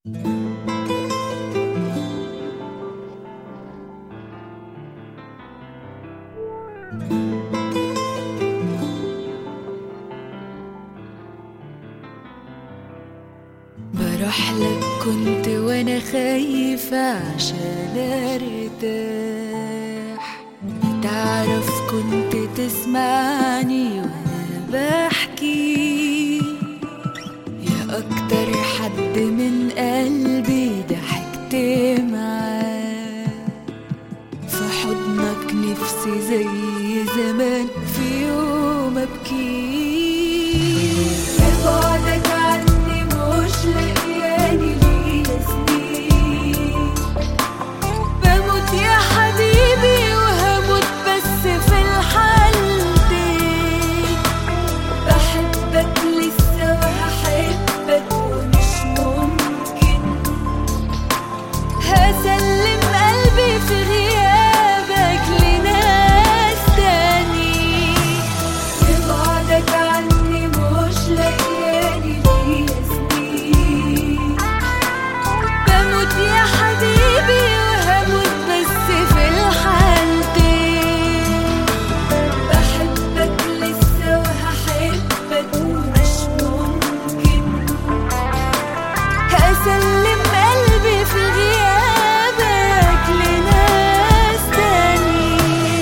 بروح لك كنت وانا خايفة عشان ارتاح تعرف كنت تسمعني وانا بحكي يا اكتر حد من قلبي ضحكت معاه في حضنك نفسي زي زمان في يوم ابكي بعدك عني مش لاقياني ليا سنين بموت يا حبيبي وهموت بس في الحالتين بحبك لسه وهحبك ومش ممكن هسلم قلبي في غيابك لناس تاني بعدك عني مش لاقياني ليا سنين بموت يا حبيبي وهموت بس في الحالتين بحبك لسه وهحبك ومش ممكن هسلم قلبي في غيابك لناس تاني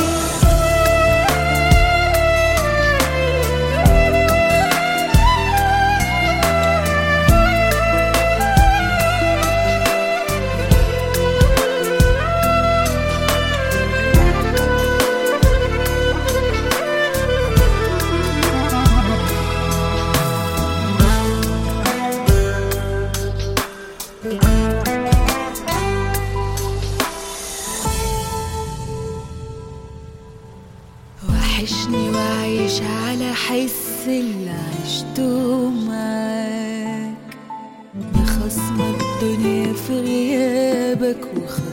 وحشني وعايش على حس اللي عشته معاك بخصم الدنيا في غيابك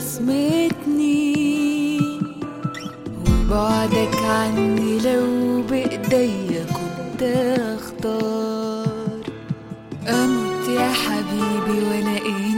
وخصمتني وبعدك عني لو بإيديا كنت اختار اموت يا حبيبي وانا ايه